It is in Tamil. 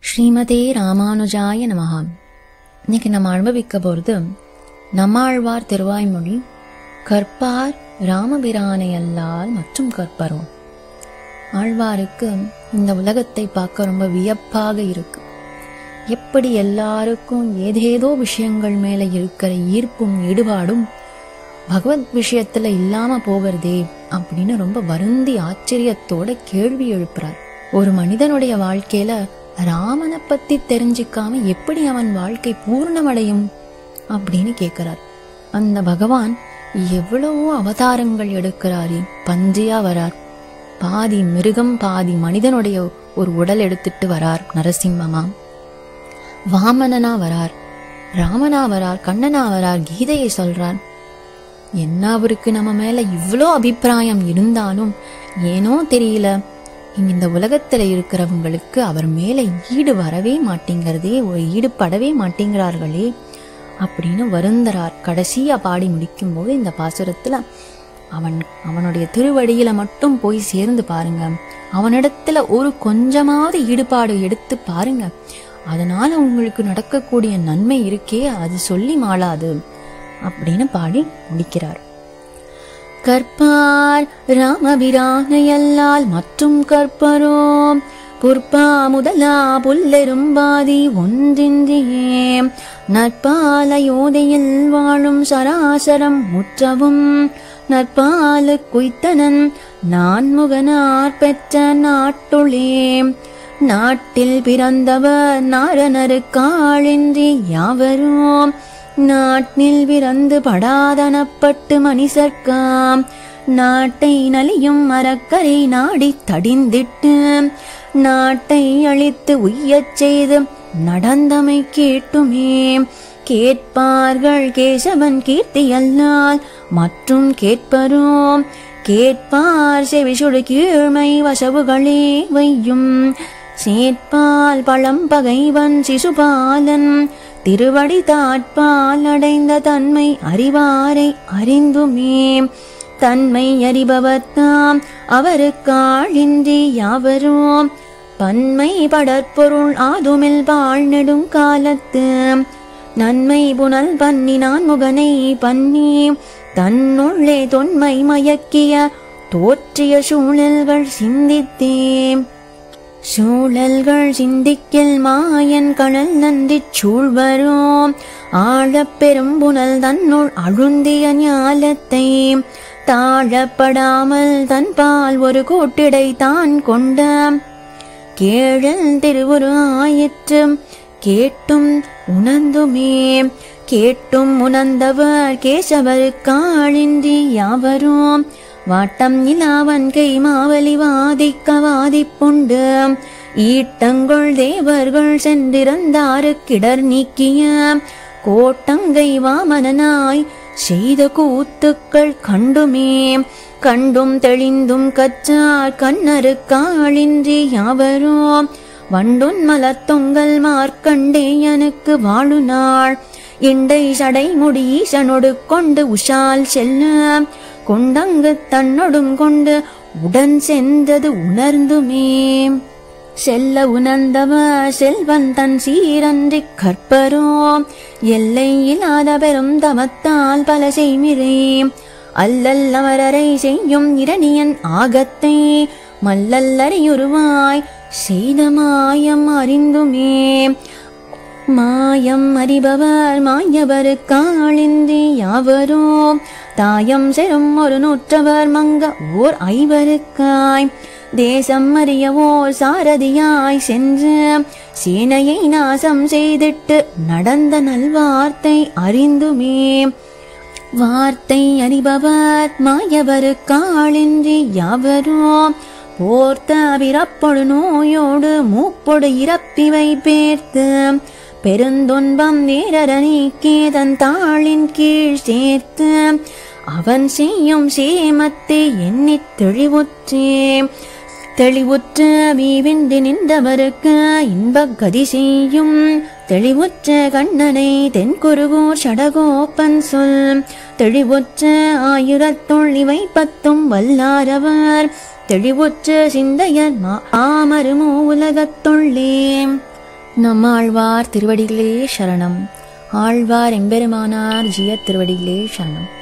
ஸ்ரீமதே ராமானுஜாய நமஹா இன்னைக்கு நம்ம அனுபவிக்க போகிறது நம்மாழ்வார் திருவாய்மொழி கற்பார் ராமபிரானை அல்லால் மற்றும் கற்பரோ ஆழ்வாருக்கு இந்த உலகத்தை பார்க்க ரொம்ப வியப்பாக இருக்கு எப்படி எல்லாருக்கும் ஏதேதோ விஷயங்கள் மேல இருக்கிற ஈர்ப்பும் ஈடுபாடும் பகவத் விஷயத்துல இல்லாம போகிறதே அப்படின்னு ரொம்ப வருந்தி ஆச்சரியத்தோட கேள்வி எழுப்புறார் ஒரு மனிதனுடைய வாழ்க்கையில ராமனை பத்தி தெரிஞ்சுக்காம எப்படி அவன் வாழ்க்கை பூர்ணமடையும் அப்படின்னு கேட்கிறார் அந்த பகவான் எவ்வளவோ அவதாரங்கள் எடுக்கிறாரே பன்றியா வரார் பாதி மிருகம் பாதி மனிதனுடைய ஒரு உடல் எடுத்துட்டு வரார் நரசிம்மமா வாமனனா வரார் ராமனா வரார் கண்ணனா வரார் கீதையை சொல்றார் என்ன அவருக்கு நம்ம மேல இவ்வளோ அபிப்பிராயம் இருந்தாலும் ஏனோ தெரியல இங்க இந்த உலகத்துல இருக்கிறவங்களுக்கு அவர் மேல ஈடு வரவே மாட்டேங்கிறதே ஒரு ஈடுபடவே மாட்டேங்கிறார்களே அப்படின்னு வருந்தரார் கடைசியா பாடி முடிக்கும்போது இந்த பாசுரத்துல அவன் அவனுடைய திருவடியில மட்டும் போய் சேர்ந்து பாருங்க அவனிடத்துல ஒரு கொஞ்சமாவது ஈடுபாடு எடுத்து பாருங்க அதனால உங்களுக்கு நடக்கக்கூடிய நன்மை இருக்கே அது சொல்லி மாளாது அப்படின்னு பாடி முடிக்கிறார் கற்பார் ராமபிரானையல்லால் மற்றும் கற்பரோ புற்பா முதலா புல்லெரும்பாதி ஒன்றின்றியே நற்பால யோதையில் வாழும் சராசரம் முற்றவும் நற்பாலு குய்த்தனன் நான்முகனார் பெற்ற நாட்டுளே நாட்டில் பிறந்தவர் நாரணரு காழின்றி யாவரும் நாட்டில் பிறந்து படாதனப்பட்டு மணிசர்க்காம் நாட்டை நலியும் மரக்கரை நாடி தடிந்திட்டு நாட்டை அழித்து உய்யச் செய்து நடந்தமை கேட்டுமே கேட்பார்கள் கேசவன் கீர்த்தி அல்லால் மற்றும் கேட்பரோம் கேட்பார் செவிசுடு கீழ்மை வசவுகளே வையும் சேட்பால் பழம் பகைவன் சிசுபாலன் திருவடி தாட்பால் அடைந்த தன்மை அறிவாரை அறிந்துமே தன்மை அறிபவர்தாம் அவருக்காழின்றி யாவரும் பன்மை படற்பொருள் ஆதுமில் பாழ் நெடும் காலத்து நன்மை புனல் பண்ணி நான் முகனை பண்ணி தன்னுள்ளே தொன்மை மயக்கிய தோற்றிய சூழல்கள் சிந்தித்தேன் சூழல்கள் சிந்திக்கில் மாயன் கடல் நந்திச் சூழ்வரோம் ஆழப் பெரும் புனல் தன்னுள் அழுந்திய ஞாலத்தை தாழப்படாமல் தன் பால் ஒரு கூட்டிடை தான் கொண்ட கேழல் திருவுரு ஆயிற்று கேட்டும் உணர்ந்துமே கேட்டும் உணர்ந்தவர் கேசவர் காழின்றி யாவரும் வாட்டம் இலாவன் கை மாவலி வாதிக்க வாதிப்புண்டு ஈட்டங்கள் தேவர்கள் சென்றிருந்தாரு கிடர் நீக்கிய கோட்டங்கை வாமனனாய் செய்த கூத்துக்கள் கண்டுமே கண்டும் தெளிந்தும் கற்றார் கண்ணரு காழின்றி யாவரும் வண்டுன் மலத்தொங்கல் மார்க்கண்டேயனுக்கு வாழு நாள் இண்டை சடை முடி ஈசனொடு கொண்டு உஷால் செல்ல கொண்டங்கு தன்னொடும் கொண்டு உடன் சென்றது உணர்ந்துமே செல்ல உணர்ந்தவ செல்வன் தன் சீரன்றி கற்பரோ எல்லை இல்லாத பெரும் தமத்தால் பல செய்மிரே அல்லல் அமரரை செய்யும் இரணியன் ஆகத்தை மல்லல்லறையுருவாய் செய்த மாயம் அறிந்துமே மாயம் அறிபவர் மாயவர் காளிந்தி யாவரோ தாயம் செரும் ஒரு நூற்றவர் மங்க ஓர் ஐவருக்காய் தேசம் அறியவோர் சாரதியாய் சென்று சேனையை நாசம் செய்திட்டு நடந்த நல்வார்த்தை அறிந்துமே வார்த்தை அறிபவர் மாயவர் காளின்றி யாவரோ போர்த்த பிறப்பொடு நோயோடு மூப்பொடு இறப்பிவை பேர்த்து பெருந்துன்பம் வீரர நீக்கே தன் தாளின் கீழ் சேர்த்து அவன் செய்யும் சேமத்தை எண்ணித் தெளிவுற்றே தெளிவுற்ற வீவின்றி நின்றவருக்கு இன்பக் கதி செய்யும் தெளிவுற்ற கண்ணனை தென்குருகூர் சடகோப்பன் சொல் தெளிவுற்ற ஆயிரத்துள் இவை பத்தும் வல்லாரவர் தெளிவுற்ற சிந்தையர் ஆமருமோ உலகத்துள்ளே நம்ம ஆழ்வார் திருவடிகளே சரணம் ஆழ்வார் எம்பெருமானார் ஜிய திருவடிகளே சரணம்